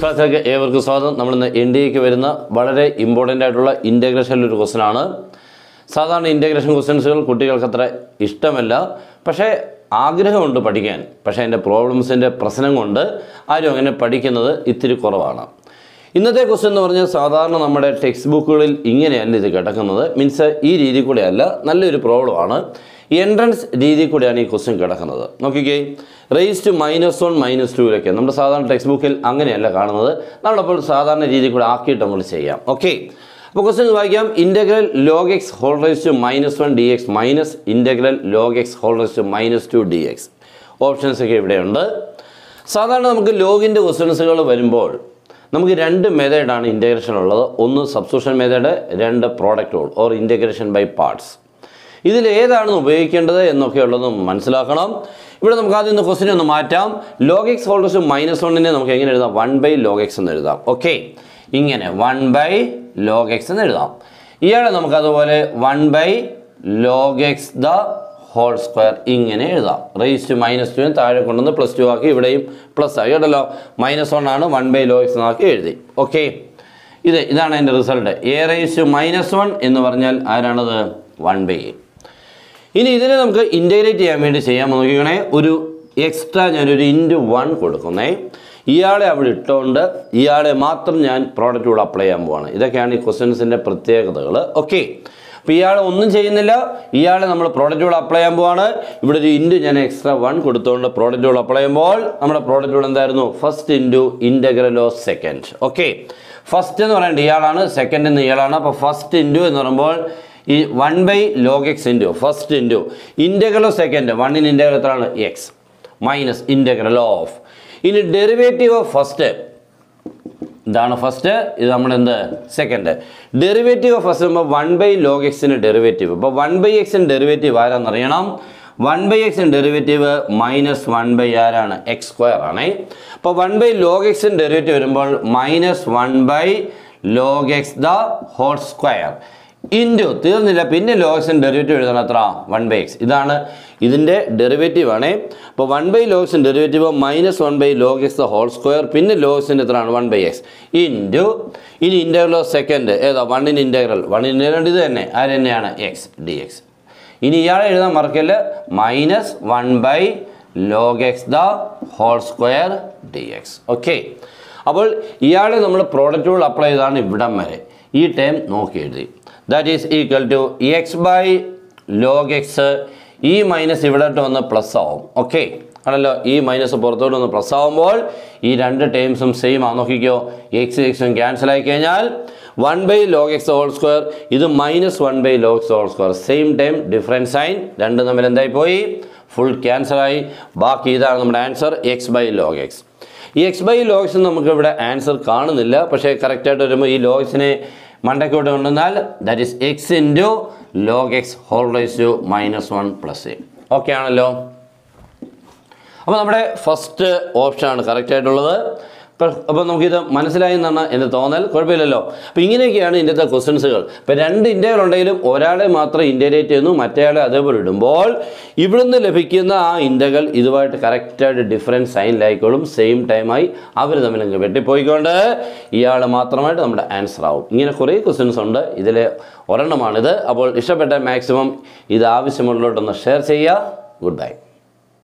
ക്ലാസ്സിലേക്ക് ഏവർക്കും സ്വാഗതം നമ്മളിന്ന് എൻ ഡി എക്ക് വരുന്ന വളരെ ഇമ്പോർട്ടൻ്റ് ആയിട്ടുള്ള ഇൻ്റഗ്രേഷനിൽ ഒരു ക്വസ്റ്റൻ ആണ് സാധാരണ ഇൻ്റഗ്രേഷൻ ക്വസ്റ്റ്യൻസുകൾ കുട്ടികൾക്ക് അത്ര ഇഷ്ടമല്ല പക്ഷേ ആഗ്രഹമുണ്ട് പഠിക്കാൻ പക്ഷേ അതിൻ്റെ പ്രോബ്ലംസിൻ്റെ പ്രശ്നം കൊണ്ട് ആരും അങ്ങനെ പഠിക്കുന്നത് ഇത്തിരി കുറവാണ് ഇന്നത്തെ ക്വസ്റ്റ്യൻ എന്ന് പറഞ്ഞാൽ സാധാരണ നമ്മുടെ ടെക്സ്റ്റ് ബുക്കുകളിൽ ഇങ്ങനെയല്ല ഇത് കിടക്കുന്നത് മീൻസ് ഈ രീതി കൂടെയല്ല നല്ലൊരു പ്രോബ്ലമാണ് എൻട്രൻസ് രീതി കൂടെയാണ് ഈ ക്വസ്റ്റ്യൻ കിടക്കുന്നത് നോക്കിക്കേ raise to minus one minus ടുവിലൊക്കെ നമ്മുടെ സാധാരണ ടെക്സ്റ്റ് ബുക്കിൽ അങ്ങനെയല്ല കാണുന്നത് നമ്മളപ്പോൾ സാധാരണ രീതി കൂടെ ആക്കിയിട്ട് നമ്മൾ ചെയ്യാം ഓക്കെ അപ്പോൾ ക്വസ്റ്റ്യൻ വായിക്കാം integral log x whole raise to minus one d x minus integral log x whole raise to minus two d x options ഒക്കെ ഇവിടെയുണ്ട് സാധാരണ നമുക്ക് ലോഗിൻ്റെ ക്വസ്റ്റ്യൻസുകൾ വരുമ്പോൾ നമുക്ക് രണ്ട് മെത്തേഡാണ് ഇൻറ്റഗ്രേഷൻ ഉള്ളത് ഒന്ന് സബ്സ്റ്റിറ്റ്യൂഷൻ മെത്തേഡ് രണ്ട് product rule or integration by parts ഇതിൽ ഏതാണ് ഉപയോഗിക്കേണ്ടത് എന്നൊക്കെ ഉള്ളത് മനസ്സിലാക്കണം ഇവിടെ നമുക്ക് ആദ്യം ഒന്ന് ക്വസ്റ്റ്യൻ ഒന്ന് മാറ്റാം ലോഗ് എക്സ് ഹോൾഡേഴ്സ് മൈനസ് വണ്ണിനെ നമുക്ക് എങ്ങനെ എഴുതാം വൺ ബൈ ലോഗ് എക്സ് എന്ന് എഴുതാം ഓക്കെ ഇങ്ങനെ വൺ ബൈ ലോഗ് എക്സ് എന്ന് എഴുതാം ഇയാളെ നമുക്ക് അതുപോലെ one by log x the whole square ഇങ്ങനെ എഴുതാം റേസ് ടു മൈനസ് ടുവിന് താഴെ കൊണ്ടുവന്ന് പ്ലസ് ടു ആക്കി ഇവിടെയും പ്ലസ് ആക്കി കേട്ടല്ലോ മൈനസ് വൺ ആണ് വൺ ബൈ ലോഗ് എക്സ് ആക്കി എഴുതി ഓക്കെ ഇത് ഇതാണ് അതിൻ്റെ result a raise to minus one എന്ന് പറഞ്ഞാൽ ആരാണത് വൺ ബൈ എ ഇനി ഇതിനെ നമുക്ക് ഇൻറ്റഗ്രേറ്റ് ചെയ്യാൻ വേണ്ടി ചെയ്യാൻ നോക്കിക്കണേ ഒരു എക്സ്ട്രാ ഞാനൊരു ഇൻറ്റു വൺ കൊടുക്കുന്നേ ഇയാളെ അവിടെ ഇട്ടുകൊണ്ട് ഇയാളെ മാത്രം ഞാൻ പ്രോഡക്റ്റ് കൂടെ അപ്ലൈ ചെയ്യാൻ പോവാണ് ഇതൊക്കെയാണ് ഈ ക്വസ്റ്റ്യൻസിൻ്റെ പ്രത്യേകതകൾ ഓക്കെ അപ്പോൾ ഇയാൾ ഒന്നും ചെയ്യുന്നില്ല ഇയാളെ നമ്മൾ പ്രോഡക്റ്റ് കൂടെ അപ്ലൈ ചെയ്യാൻ പോവാണ് ഇവിടെ ഒരു ഇൻറ്റു ഞാൻ എക്സ്ട്രാ വൺ കൊടുത്തുകൊണ്ട് പ്രോഡക്റ്റ് കൂടെ അപ്ലൈ ചെയ്യുമ്പോൾ നമ്മുടെ പ്രോഡക്റ്റ് കൂടെ എന്തായിരുന്നു first into integral of second okay first എന്ന് പറയുന്നത് ഇയാളാണ് സെക്കൻഡ് എന്ന് ഇയാളാണ് അപ്പോൾ ഫസ്റ്റ് ഇൻറ്റു എന്ന് പറയുമ്പോൾ ഈ one by log x into first into integral of second വണ്ണിന് ഇൻറ്റഗ്രൽ എത്രയാണ് എക്സ് മൈനസ് ഇൻറ്റഗ്രൽ ഓഫ് ഇനി ഡെറിവേറ്റീവ് ഓഫ് ഫസ്റ്റ് ഇതാണ് ഫസ്റ്റ് ഇത് നമ്മുടെ എന്ത് സെക്കൻഡ് ഡെറിവേറ്റീവ് ഓഫ് ഫസ്റ്റ് പറയുമ്പോൾ വൺ ബൈ ലോഗ് എക്സിന് ഡെറിവേറ്റീവ് അപ്പോൾ വൺ ബൈ എക്സിന് ഡെറിവേറ്റീവ് ആരാന്നറിയണം വൺ ബൈ എക്സിന് ഡെറിവേറ്റീവ് മൈനസ് വൺ ബൈ ആരാണ് എക്സ് സ്ക്വയർ ആണേ അപ്പോൾ വൺ ബൈ ലോഗ് എക്സിന് ഡെറിവേറ്റീവ് വരുമ്പോൾ minus one by log x the whole square into തീർന്നില്ല പിന്നെ ലോഗ്സിൻ്റെ ഡെറിവേറ്റീവ് എഴുതണം എത്ര വൺ ബൈ എക്സ് ഇതാണ് ഇതിൻ്റെ ഡെറിവേറ്റീവ് ആണേ അപ്പോൾ വൺ ബൈ ലോഗ്സിൻ്റെ derivative minus one by log x the whole square പിന്നെ ലോഗ്സിൻ്റെ എത്രയാണ് വൺ ബൈ എക്സ് ഇൻറ്റു ഇനി ഇൻറ്റഗ്രൽ ഓഫ് സെക്കൻഡ് ഏതാ വണ്ണിന് ഇൻറ്റഗ്രൽ വണ്ണിന് ഇൻറ്റഗ്രൽ ഇത് തന്നെ ആര് തന്നെയാണ് എക്സ് ഡി എക്സ് ഇനി ഇയാളെ എഴുതാൻ മറക്കല് minus one by log x the whole square d x okay അപ്പോൾ ഇയാളെ നമ്മൾ പ്രോഡക്റ്റ് റൂൾ അപ്ലൈ ചെയ്താണ് ഇവിടം വരെ ഈ ടൈം നോക്കി എഴുതി that is equal to x by log x ഈ മൈനസ് ഇവിടോട്ട് വന്ന് പ്ലസ് ആവും ഓക്കെ ആണല്ലോ ഈ മൈനസ് പുറത്തോട്ട് വന്ന് പ്ലസ് ആവുമ്പോൾ ഈ രണ്ട് ടേംസും സെയിം ആ നോക്കിക്കോ എക്സ് എക്സും ക്യാൻസൽ ആയി കഴിഞ്ഞാൽ one by log x whole square ഇത് minus one by log x whole square same time difference sign രണ്ടും തമ്മിൽ എന്തായി പോയി ഫുൾ ക്യാൻസലായി ബാക്കി ഇതാണ് നമ്മുടെ answer x by log x ഈ എക്സ് ബൈ ലോഗ്സ് നമുക്ക് ഇവിടെ ആൻസർ കാണുന്നില്ല പക്ഷേ കറക്റ്റായിട്ട് വരുമ്പോൾ ഈ ലോഗ്സിനെ മണ്ടയ്ക്കോട്ട് കൊണ്ടുവന്നാൽ that is x into log x whole raise to minus one plus a okay ആണല്ലോ അപ്പോൾ നമ്മുടെ ഫസ്റ്റ് ഓപ്ഷനാണ് കറക്റ്റ് ആയിട്ടുള്ളത് അപ്പോൾ നമുക്കിത് മനസ്സിലായി എന്നാണ് എൻ്റെ തോന്നൽ കുഴപ്പമില്ലല്ലോ അപ്പോൾ ഇങ്ങനെയൊക്കെയാണ് ഇന്നത്തെ ക്വസ്റ്റ്യൻസുകൾ ഇപ്പോൾ രണ്ട് ഇന്ത്യകൾ ഉണ്ടെങ്കിലും ഒരാളെ മാത്രം ഇൻ്റഗ്രേറ്റ് ചെയ്യുന്നു മറ്റേയാളെ അതേപോലെ ഇടുമ്പോൾ ഇവിടുന്ന് ലഭിക്കുന്ന ആ ഇന്ത്യകൾ ഇതുമായിട്ട് കറക്റ്റായിട്ട് ഡിഫറൻറ്റ് സൈനിലായിക്കോളും സെയിം ടൈമായി അവർ തമ്മിൽ അങ്ങ് വെട്ടിപ്പോയിക്കൊണ്ട് ഇയാൾ മാത്രമായിട്ട് നമ്മുടെ ആൻസർ ആവും ഇങ്ങനെ കുറേ ക്വസ്റ്റ്യൻസ് ഉണ്ട് ഇതിലെ ഒരെണ്ണമാണിത് അപ്പോൾ ഇഷ്ടപ്പെട്ട മാക്സിമം ഇത് ആവശ്യമുള്ളവരോട്ടൊന്ന് ഷെയർ ചെയ്യുക ഗുഡ് ബൈ